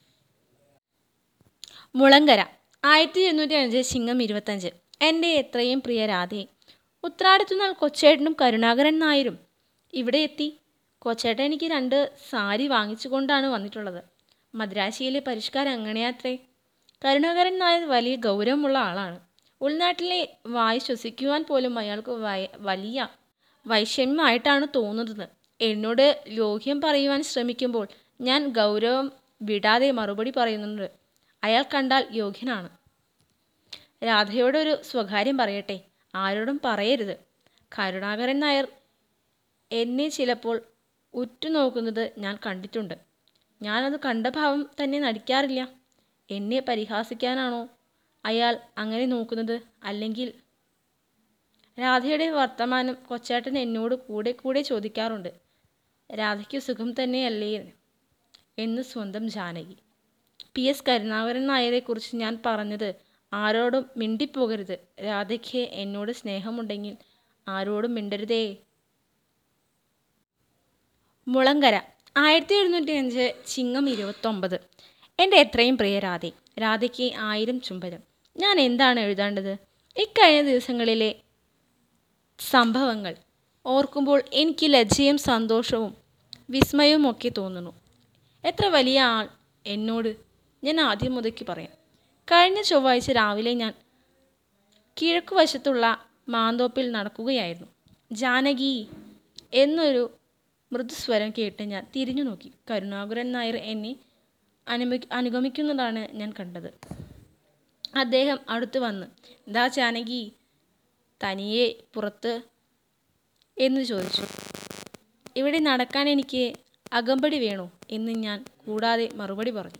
മുളങ്കര ആയിരത്തി എഴുന്നൂറ്റി അഞ്ച് ചിങ്ങം ഇരുപത്തഞ്ച് എൻ്റെ എത്രയും പ്രിയ രാധേ ഉത്രാടത്തുനാൾ കൊച്ചേട്ടനും കരുണാകരൻ നായരും ഇവിടെ എത്തി കൊച്ചേട്ടൻ എനിക്ക് രണ്ട് സാരി വാങ്ങിച്ചു കൊണ്ടാണ് വന്നിട്ടുള്ളത് മദ്രാശിയിലെ പരിഷ്കാരം അങ്ങനെയാത്രേ കരുണാകരൻ നായർ വലിയ ഗൗരവമുള്ള ആളാണ് ഉൾനാട്ടിലെ വായു ശ്വസിക്കുവാൻ പോലും അയാൾക്ക് വയ വലിയ വൈഷമ്യമായിട്ടാണ് തോന്നുന്നത് എന്നോട് ലോഹ്യം പറയുവാൻ ശ്രമിക്കുമ്പോൾ ഞാൻ ഗൗരവം വിടാതെ മറുപടി പറയുന്നുണ്ട് അയാൾ കണ്ടാൽ യോഗ്യനാണ് രാധയോട് ഒരു സ്വകാര്യം പറയട്ടെ ആരോടും പറയരുത് കരുണാകരൻ നായർ എന്നെ ചിലപ്പോൾ ഉറ്റുനോക്കുന്നത് ഞാൻ കണ്ടിട്ടുണ്ട് ഞാനത് കണ്ട ഭാവം തന്നെ നടിക്കാറില്ല എന്നെ പരിഹാസിക്കാനാണോ അയാൾ അങ്ങനെ നോക്കുന്നത് അല്ലെങ്കിൽ രാധയുടെ വർത്തമാനം കൊച്ചേട്ടൻ എന്നോട് കൂടെ കൂടെ ചോദിക്കാറുണ്ട് രാധയ്ക്ക് സുഖം തന്നെയല്ലേ എന്ന് സ്വന്തം ജാനകി പി എസ് കരുണാകരൻ നായരെക്കുറിച്ച് ഞാൻ പറഞ്ഞത് ആരോടും മിണ്ടിപ്പോകരുത് രാധയ്ക്ക് എന്നോട് സ്നേഹമുണ്ടെങ്കിൽ ആരോടും മിണ്ടരുതേ മുളങ്കര ആയിരത്തി എഴുന്നൂറ്റി അഞ്ച് ചിങ്ങം ഇരുപത്തൊമ്പത് എൻ്റെ എത്രയും പ്രിയ രാധെ രാധയ്ക്ക് ആയിരം ചുംബനം ഞാൻ എന്താണ് എഴുതേണ്ടത് ഇക്കഴിഞ്ഞ ദിവസങ്ങളിലെ സംഭവങ്ങൾ ഓർക്കുമ്പോൾ എനിക്ക് ലജ്ജയും സന്തോഷവും വിസ്മയവും ഒക്കെ തോന്നുന്നു എത്ര വലിയ ആൾ എന്നോട് ഞാൻ ആദ്യം മുതക്കി പറയാം കഴിഞ്ഞ ചൊവ്വാഴ്ച രാവിലെ ഞാൻ കിഴക്കുവശത്തുള്ള മാന്തോപ്പിൽ നടക്കുകയായിരുന്നു ജാനകി എന്നൊരു മൃദുസ്വരം കേട്ട് ഞാൻ തിരിഞ്ഞു നോക്കി കരുണാകരൻ നായർ എന്നെ അനുമി അനുഗമിക്കുന്നതാണ് ഞാൻ കണ്ടത് അദ്ദേഹം അടുത്ത് വന്ന് എന്താ ജാനകി തനിയെ പുറത്ത് എന്ന് ചോദിച്ചു ഇവിടെ നടക്കാൻ എനിക്ക് അകമ്പടി വേണോ എന്ന് ഞാൻ കൂടാതെ മറുപടി പറഞ്ഞു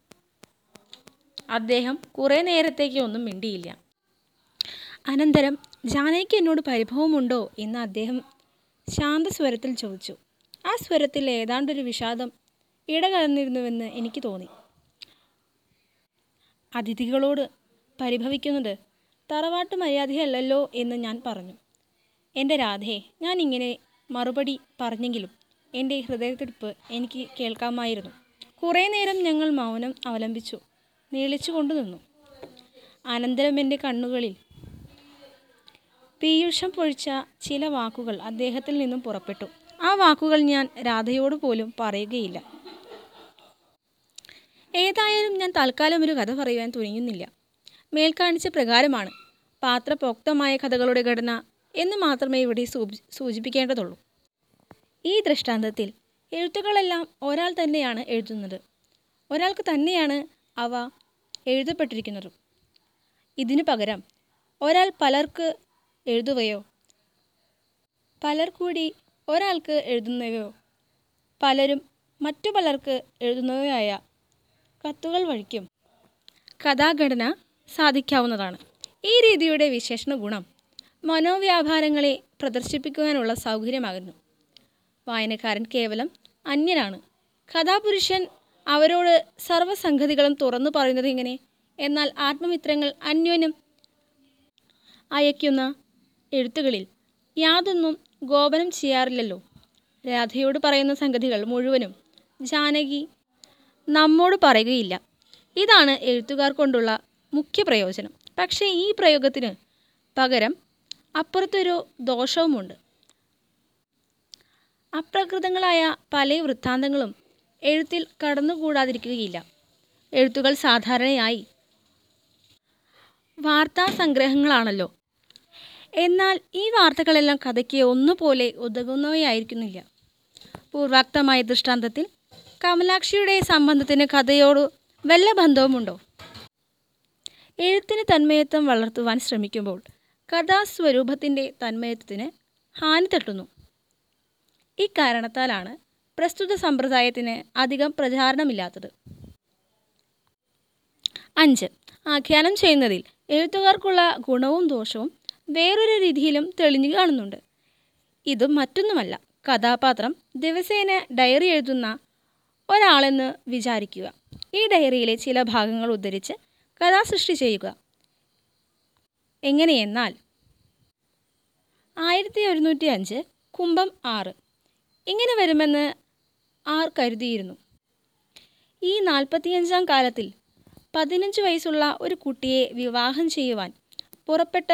അദ്ദേഹം കുറേ നേരത്തേക്ക് ഒന്നും മിണ്ടിയില്ല അനന്തരം ജാനകിക്ക് എന്നോട് പരിഭവമുണ്ടോ എന്ന് അദ്ദേഹം ശാന്തസ്വരത്തിൽ ചോദിച്ചു ആ സ്വരത്തിൽ ഏതാണ്ടൊരു വിഷാദം ഇടകലർന്നിരുന്നുവെന്ന് എനിക്ക് തോന്നി അതിഥികളോട് പരിഭവിക്കുന്നത് തറവാട്ട് മര്യാദയല്ലല്ലോ എന്ന് ഞാൻ പറഞ്ഞു എൻ്റെ രാധയെ ഞാൻ ഇങ്ങനെ മറുപടി പറഞ്ഞെങ്കിലും എൻ്റെ ഹൃദയത്തിടിപ്പ് എനിക്ക് കേൾക്കാമായിരുന്നു കുറേ നേരം ഞങ്ങൾ മൗനം അവലംബിച്ചു നീളിച്ചു കൊണ്ടു നിന്നു അനന്തരം എൻ്റെ കണ്ണുകളിൽ പീയൂഷം പൊഴിച്ച ചില വാക്കുകൾ അദ്ദേഹത്തിൽ നിന്നും പുറപ്പെട്ടു ആ വാക്കുകൾ ഞാൻ രാധയോട് പോലും പറയുകയില്ല ഏതായാലും ഞാൻ തൽക്കാലം ഒരു കഥ പറയുവാൻ തുനിയുന്നില്ല മേൽക്കാണിച്ച പ്രകാരമാണ് പാത്രപോക്തമായ കഥകളുടെ ഘടന എന്ന് മാത്രമേ ഇവിടെ സൂചി സൂചിപ്പിക്കേണ്ടതുള്ളൂ ഈ ദൃഷ്ടാന്തത്തിൽ എഴുത്തുകളെല്ലാം ഒരാൾ തന്നെയാണ് എഴുതുന്നത് ഒരാൾക്ക് തന്നെയാണ് അവ എഴുതപ്പെട്ടിരിക്കുന്നത് ഇതിനു പകരം ഒരാൾ പലർക്ക് എഴുതുകയോ പലർ കൂടി ഒരാൾക്ക് എഴുതുന്നവയോ പലരും മറ്റു പലർക്ക് എഴുതുന്നവയായ കത്തുകൾ വഴിക്കും കഥാഘടന സാധിക്കാവുന്നതാണ് ഈ രീതിയുടെ വിശേഷണ ഗുണം മനോവ്യാപാരങ്ങളെ പ്രദർശിപ്പിക്കുവാനുള്ള സൗകര്യമാകുന്നു വായനക്കാരൻ കേവലം അന്യനാണ് കഥാപുരുഷൻ അവരോട് സർവ്വസംഗതികളും തുറന്നു പറയുന്നത് ഇങ്ങനെ എന്നാൽ ആത്മമിത്രങ്ങൾ അന്യോന്യം അയക്കുന്ന എഴുത്തുകളിൽ യാതൊന്നും ഗോപനം ചെയ്യാറില്ലല്ലോ രാധയോട് പറയുന്ന സംഗതികൾ മുഴുവനും ജാനകി നമ്മോട് പറയുകയില്ല ഇതാണ് എഴുത്തുകാർ കൊണ്ടുള്ള മുഖ്യ പ്രയോജനം പക്ഷേ ഈ പ്രയോഗത്തിന് പകരം അപ്പുറത്തൊരു ദോഷവുമുണ്ട് അപ്രകൃതങ്ങളായ പല വൃത്താന്തങ്ങളും എഴുത്തിൽ കടന്നുകൂടാതിരിക്കുകയില്ല എഴുത്തുകൾ സാധാരണയായി വാർത്താ സംഗ്രഹങ്ങളാണല്ലോ എന്നാൽ ഈ വാർത്തകളെല്ലാം കഥയ്ക്ക് ഒന്നുപോലെ ഉതകുന്നവയായിരിക്കുന്നില്ല പൂർവാക്തമായ ദൃഷ്ടാന്തത്തിൽ കമലാക്ഷിയുടെ സംബന്ധത്തിന് കഥയോട് വല്ല ബന്ധവുമുണ്ടോ എഴുത്തിന് തന്മയത്വം വളർത്തുവാൻ ശ്രമിക്കുമ്പോൾ കഥാസ്വരൂപത്തിൻ്റെ തന്മയത്വത്തിന് ഹാനി തട്ടുന്നു ഇക്കാരണത്താലാണ് പ്രസ്തുത സമ്പ്രദായത്തിന് അധികം പ്രചാരണമില്ലാത്തത് അഞ്ച് ആഖ്യാനം ചെയ്യുന്നതിൽ എഴുത്തുകാർക്കുള്ള ഗുണവും ദോഷവും വേറൊരു രീതിയിലും തെളിഞ്ഞു കാണുന്നുണ്ട് ഇതും മറ്റൊന്നുമല്ല കഥാപാത്രം ദിവസേന ഡയറി എഴുതുന്ന ഒരാളെന്ന് വിചാരിക്കുക ഈ ഡയറിയിലെ ചില ഭാഗങ്ങൾ ഉദ്ധരിച്ച് കഥാസൃഷ്ടി ചെയ്യുക എങ്ങനെയെന്നാൽ ആയിരത്തി ഒരുന്നൂറ്റി അഞ്ച് കുംഭം ആറ് ഇങ്ങനെ വരുമെന്ന് ആർ കരുതിയിരുന്നു ഈ നാൽപ്പത്തിയഞ്ചാം കാലത്തിൽ പതിനഞ്ച് വയസ്സുള്ള ഒരു കുട്ടിയെ വിവാഹം ചെയ്യുവാൻ പുറപ്പെട്ട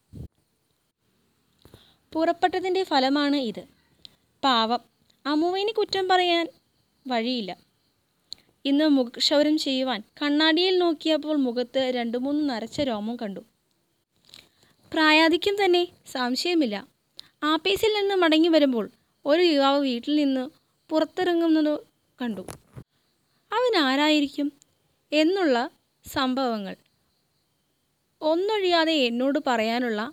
പുറപ്പെട്ടതിൻ്റെ ഫലമാണ് ഇത് പാവം അമ്മുവിന് കുറ്റം പറയാൻ വഴിയില്ല ഇന്ന് മുഖക്ഷൗരം ചെയ്യുവാൻ കണ്ണാടിയിൽ നോക്കിയപ്പോൾ മുഖത്ത് രണ്ടു മൂന്ന് നരച്ച രോമം കണ്ടു പ്രായാധിക്യം തന്നെ സംശയമില്ല ആപ്പീസിൽ നിന്ന് മടങ്ങി വരുമ്പോൾ ഒരു യുവാവ് വീട്ടിൽ നിന്ന് പുറത്തിറങ്ങുന്നത് കണ്ടു അവൻ ആരായിരിക്കും എന്നുള്ള സംഭവങ്ങൾ ഒന്നൊഴിയാതെ എന്നോട് പറയാനുള്ള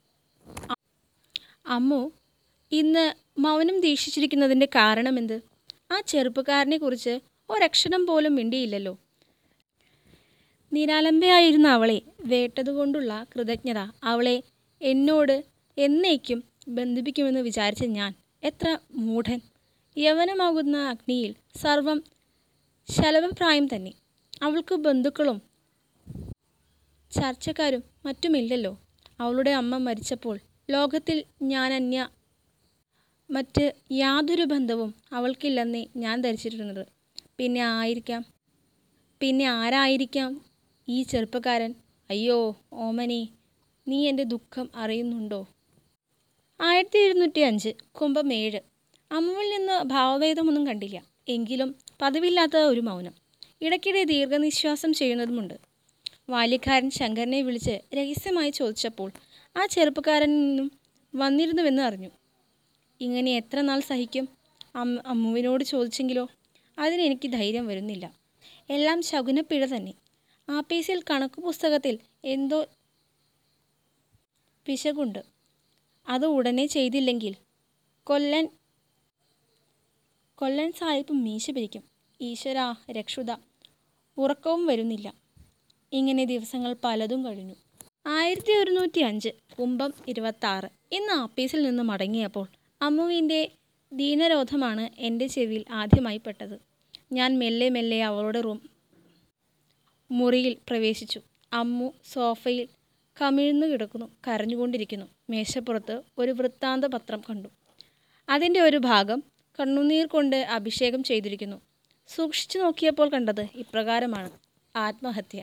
അമ്മു ഇന്ന് മൗനം ദീക്ഷിച്ചിരിക്കുന്നതിൻ്റെ കാരണമെന്ത് ആ ചെറുപ്പക്കാരനെ കുറിച്ച് ഒരക്ഷരം പോലും മിണ്ടിയില്ലല്ലോ നിരാലംബയായിരുന്ന അവളെ വേട്ടതുകൊണ്ടുള്ള കൃതജ്ഞത അവളെ എന്നോട് എന്നേക്കും ബന്ധിപ്പിക്കുമെന്ന് വിചാരിച്ച ഞാൻ എത്ര മൂഢൻ യവനമാകുന്ന അഗ്നിയിൽ സർവം ശലഭപ്രായം തന്നെ അവൾക്ക് ബന്ധുക്കളും ചർച്ചക്കാരും മറ്റുമില്ലല്ലോ അവളുടെ അമ്മ മരിച്ചപ്പോൾ ലോകത്തിൽ ഞാൻ അന്യ മറ്റ് യാതൊരു ബന്ധവും അവൾക്കില്ലെന്നേ ഞാൻ ധരിച്ചിരുന്നത് പിന്നെ ആയിരിക്കാം പിന്നെ ആരായിരിക്കാം ഈ ചെറുപ്പക്കാരൻ അയ്യോ ഓമനെ നീ എൻ്റെ ദുഃഖം അറിയുന്നുണ്ടോ ആയിരത്തി എഴുന്നൂറ്റി അഞ്ച് കുംഭം ഏഴ് അമ്മുവിൽ നിന്ന് ഭാവഭേദമൊന്നും കണ്ടില്ല എങ്കിലും പതിവില്ലാത്ത ഒരു മൗനം ഇടയ്ക്കിടെ ദീർഘനിശ്വാസം ചെയ്യുന്നതുമുണ്ട് ബാല്യക്കാരൻ ശങ്കരനെ വിളിച്ച് രഹസ്യമായി ചോദിച്ചപ്പോൾ ആ ചെറുപ്പക്കാരനിൽ നിന്നും വന്നിരുന്നുവെന്ന് അറിഞ്ഞു ഇങ്ങനെ എത്ര നാൾ സഹിക്കും അമ്മ അമ്മുവിനോട് ചോദിച്ചെങ്കിലോ അതിന് എനിക്ക് ധൈര്യം വരുന്നില്ല എല്ലാം ശകുനപ്പിഴ തന്നെ ആപ്പീസിൽ കണക്ക് പുസ്തകത്തിൽ എന്തോ പിശകുണ്ട് അത് ഉടനെ ചെയ്തില്ലെങ്കിൽ കൊല്ലൻ കൊല്ലൻ സാഹിബ് മീശ പിരിക്കും ഈശ്വര രക്ഷുത ഉറക്കവും വരുന്നില്ല ഇങ്ങനെ ദിവസങ്ങൾ പലതും കഴിഞ്ഞു ആയിരത്തി ഒരുന്നൂറ്റി അഞ്ച് കുംഭം ഇരുപത്താറ് ഇന്ന് ആപ്പീസിൽ നിന്ന് മടങ്ങിയപ്പോൾ അമ്മുവിൻ്റെ ദീനരോധമാണ് എൻ്റെ ചെവിയിൽ ആദ്യമായി പെട്ടത് ഞാൻ മെല്ലെ മെല്ലെ അവളുടെ റൂം മുറിയിൽ പ്രവേശിച്ചു അമ്മു സോഫയിൽ കമിഴ്ന്നു കിടക്കുന്നു കരഞ്ഞുകൊണ്ടിരിക്കുന്നു മേശപ്പുറത്ത് ഒരു വൃത്താന്ത പത്രം കണ്ടു അതിൻ്റെ ഒരു ഭാഗം കണ്ണുനീർ കൊണ്ട് അഭിഷേകം ചെയ്തിരിക്കുന്നു സൂക്ഷിച്ചു നോക്കിയപ്പോൾ കണ്ടത് ഇപ്രകാരമാണ് ആത്മഹത്യ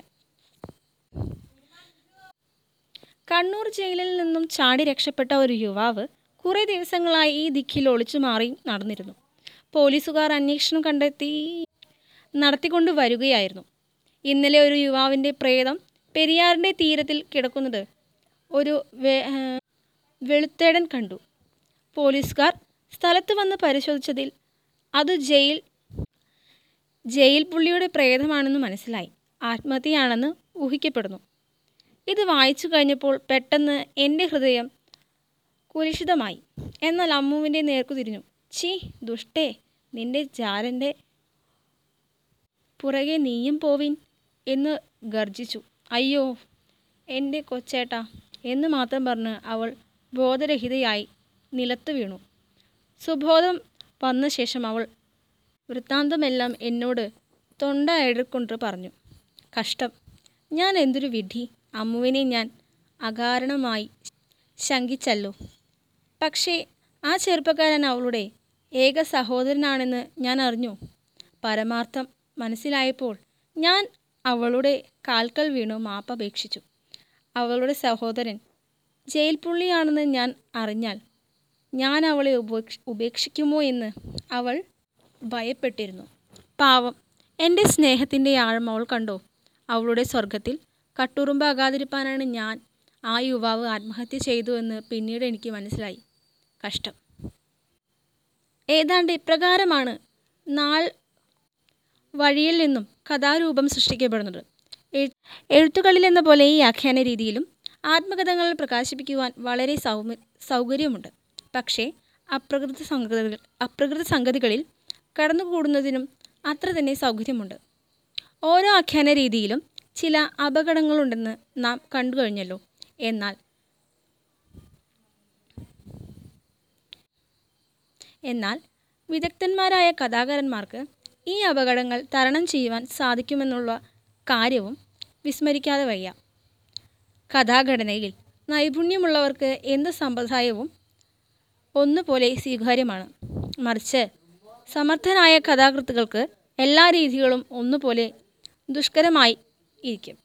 കണ്ണൂർ ജയിലിൽ നിന്നും ചാടി രക്ഷപ്പെട്ട ഒരു യുവാവ് കുറേ ദിവസങ്ങളായി ഈ ദിക്കിൽ ഒളിച്ചു മാറി നടന്നിരുന്നു പോലീസുകാർ അന്വേഷണം കണ്ടെത്തി നടത്തിക്കൊണ്ട് വരികയായിരുന്നു ഇന്നലെ ഒരു യുവാവിൻ്റെ പ്രേതം പെരിയാറിൻ്റെ തീരത്തിൽ കിടക്കുന്നത് ഒരു വെ ഏഹ് വെളുത്തേടൻ കണ്ടു പോലീസുകാർ സ്ഥലത്ത് വന്ന് പരിശോധിച്ചതിൽ അത് ജയിൽ ജയിൽ പുള്ളിയുടെ പ്രേതമാണെന്ന് മനസ്സിലായി ആത്മഹത്യയാണെന്ന് ഊഹിക്കപ്പെടുന്നു ഇത് വായിച്ചു കഴിഞ്ഞപ്പോൾ പെട്ടെന്ന് എൻ്റെ ഹൃദയം കുരിശിതമായി എന്നാൽ അമ്മുവിൻ്റെ നേർക്കു തിരിഞ്ഞു ചീ ദുഷ്ടേ നിന്റെ ജാരൻ്റെ പുറകെ നീയും പോവിൻ എന്ന് ഗർജിച്ചു അയ്യോ എൻ്റെ കൊച്ചേട്ടാ എന്ന് മാത്രം പറഞ്ഞ് അവൾ ബോധരഹിതയായി നിലത്ത് വീണു സുബോധം വന്ന ശേഷം അവൾ വൃത്താന്തമെല്ലാം എന്നോട് തൊണ്ട എഴുകൊണ്ട് പറഞ്ഞു കഷ്ടം ഞാൻ എന്തൊരു വിധി അമ്മുവിനെ ഞാൻ അകാരണമായി ശങ്കിച്ചല്ലോ പക്ഷേ ആ ചെറുപ്പക്കാരൻ അവളുടെ ഏക സഹോദരനാണെന്ന് ഞാൻ അറിഞ്ഞു പരമാർത്ഥം മനസ്സിലായപ്പോൾ ഞാൻ അവളുടെ കാൽക്കൽ വീണു മാപ്പപേക്ഷിച്ചു അവളുടെ സഹോദരൻ ജയിൽ പുള്ളിയാണെന്ന് ഞാൻ അറിഞ്ഞാൽ ഞാൻ അവളെ ഉപേക്ഷ ഉപേക്ഷിക്കുമോ എന്ന് അവൾ ഭയപ്പെട്ടിരുന്നു പാവം എൻ്റെ സ്നേഹത്തിൻ്റെ ആഴം അവൾ കണ്ടോ അവളുടെ സ്വർഗത്തിൽ കട്ടുറുമ്പാകാതിരിക്കാനാണ് ഞാൻ ആ യുവാവ് ആത്മഹത്യ ചെയ്തു എന്ന് പിന്നീട് എനിക്ക് മനസ്സിലായി കഷ്ടം ഏതാണ്ട് ഇപ്രകാരമാണ് നാൾ വഴിയിൽ നിന്നും കഥാരൂപം സൃഷ്ടിക്കപ്പെടുന്നത് എഴു- എഴുത്തുകളിൽ എന്ന പോലെ ഈ ആഖ്യാന രീതിയിലും ആത്മകഥകൾ പ്രകാശിപ്പിക്കുവാൻ വളരെ സൗമ സൗകര്യമുണ്ട് പക്ഷേ അപ്രകൃത സംഗതികൾ അപ്രകൃത സംഗതികളിൽ കടന്നുകൂടുന്നതിനും അത്ര തന്നെ സൗകര്യമുണ്ട് ഓരോ ആഖ്യാന രീതിയിലും ചില അപകടങ്ങളുണ്ടെന്ന് നാം കണ്ടു കഴിഞ്ഞല്ലോ എന്നാൽ എന്നാൽ വിദഗ്ധന്മാരായ കഥാകാരന്മാർക്ക് ഈ അപകടങ്ങൾ തരണം ചെയ്യുവാൻ സാധിക്കുമെന്നുള്ള കാര്യവും വിസ്മരിക്കാതെ വയ്യ കഥാഘടനയിൽ നൈപുണ്യമുള്ളവർക്ക് എന്ത് സമ്പ്രദായവും ഒന്നുപോലെ സ്വീകാര്യമാണ് മറിച്ച് സമർത്ഥനായ കഥാകൃത്തുക്കൾക്ക് എല്ലാ രീതികളും ഒന്നുപോലെ ദുഷ്കരമായി ഇരിക്കും